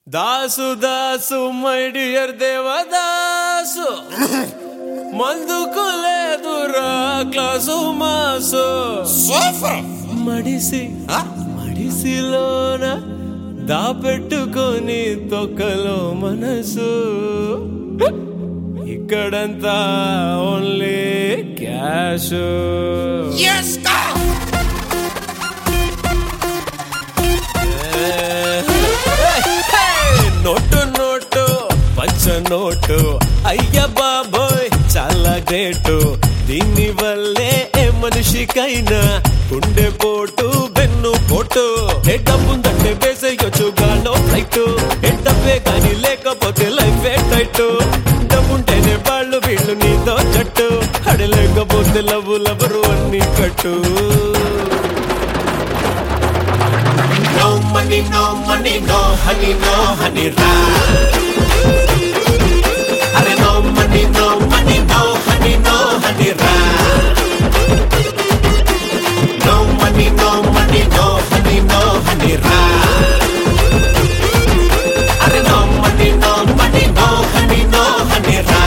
దాసు దాసు my dear Devadasu మందుకు లేదురా క్లాసు మాసు సూపర్ మడిసి మడిసిలోన దాపెట్టుకొని తొక్కలో మనసు ఇక్కడంతా ఓన్లీ క్యాష్ ఎస్ కా నోటు నోటు పంచ నోటు అయ్య బాబోయ్ చాలా గ్రేటు దీని వల్లే ఏ మనిషికైనా గుండె పోటు వెన్ను పోటు ఏ డబ్బుందంటే వేసేయొచ్చు గాలో ఫ్లైట్ ఏ డబ్బే కానీ లేకపోతే లైఫ్ ఏ టైట్ డబ్బుంటేనే వాళ్ళు వీళ్ళు నీతో జట్టు అడలేకపోతే లవ్వు లవరు అన్ని కట్టు no money no money no honey no honey రా అరే no money no money no honey no honey రా no money no money no honey no honey రా అరే no money no money no honey no honey రా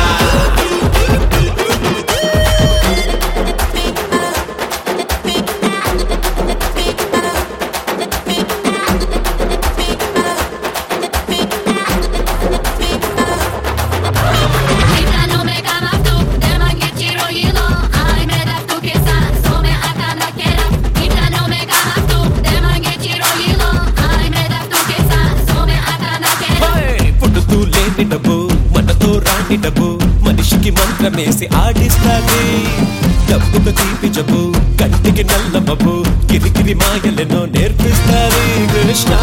Kita no me camas tú, de manguechiro hilo, ay me das tu quizá, so me acana quiera. Kita no me camas tú, de manguechiro hilo, ay me das tu quizá, so me acana quiera. Hi! పుట్టుతూ లేని డబ్బు మనతో రాని డబ్బు మనిషికి మంత్రమేసి ఆడిస్తాది డబ్బుతో తీపి జబ్బు కంటికి నల్ల మబ్బు కిరికిరి మాయలెన్నో నేర్పిస్తాది కృష్ణ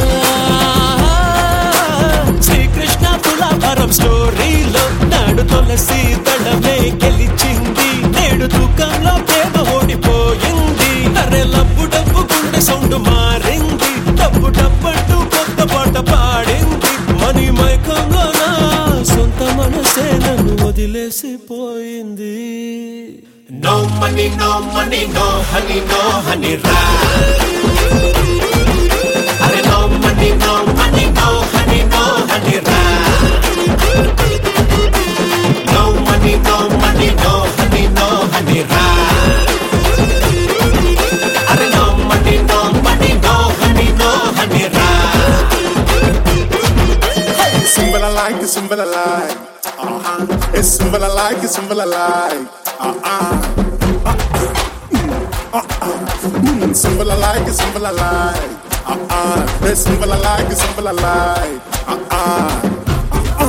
శ్రీకృష్ణ తులాభారం స్టోరీలో నాడు తులసి దళమే గెలిచింది నేడు దుఃఖంలో ప్రేమ ఓడిపోయింది అరే లబ్బు డబ్బు గుండె సౌండ్ మారింది డబ్బు డబ్బంటూ కొత్త పాట పాడింది మనీ మైకంలో నా సొంత మనసే నన్ను వదిలేసిపోయింది No money, no money, no honey, no honey, ra. Are no money, no money, no honey, no honey, ra. No money, no money, no honey, no honey, ra. Are no money, no money, no honey, no honey, ra. Symbol I like, it's symbol I like. Uh-uh. It's symbol I like, it's symbol I like. Uh-uh. Uh-uh. Mm, symbol I like, it's symbol I like. Uh-uh. It's symbol I like, it's symbol I like. Uh-uh.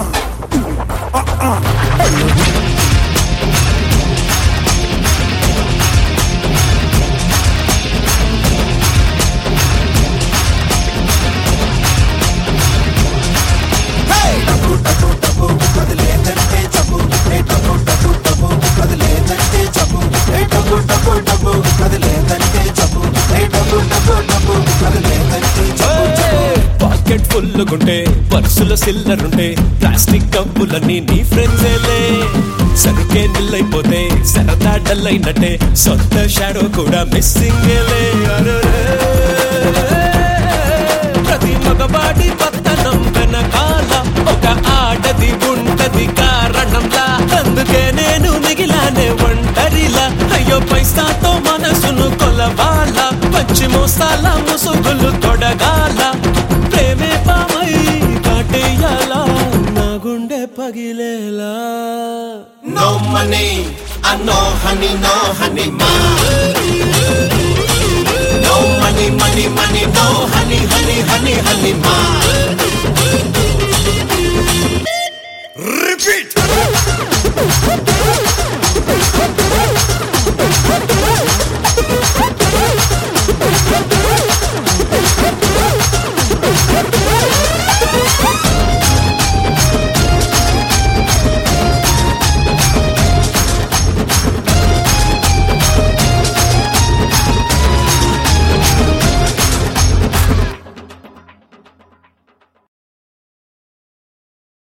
Pocket full గుంటే పర్సులో సిల్లర్ ఉంటే plastic కప్పులన్నీ నీ ఫ్రెండ్సేలే సరుకే నిల్లైపోతే సరదా dull అయినట్టే సొంత shadow కూడా missing ప్రతి మగవాడి పత్తనం వెనకాల ఒక ఆడది ఉంటది కారణంలా అందుకే నేను మిగిలానే ఒంటరిలా అయ్యో పైసాతో మనసును కొలవాల పచ్చి మోసాల ముసుగులు తొడగాల ప్రేమే పామై కాటేయాలా నా గుండె పగిలేలా No money, I no honey, no honey, ma. No money, money, money, no honey, honey, honey, honey, ma.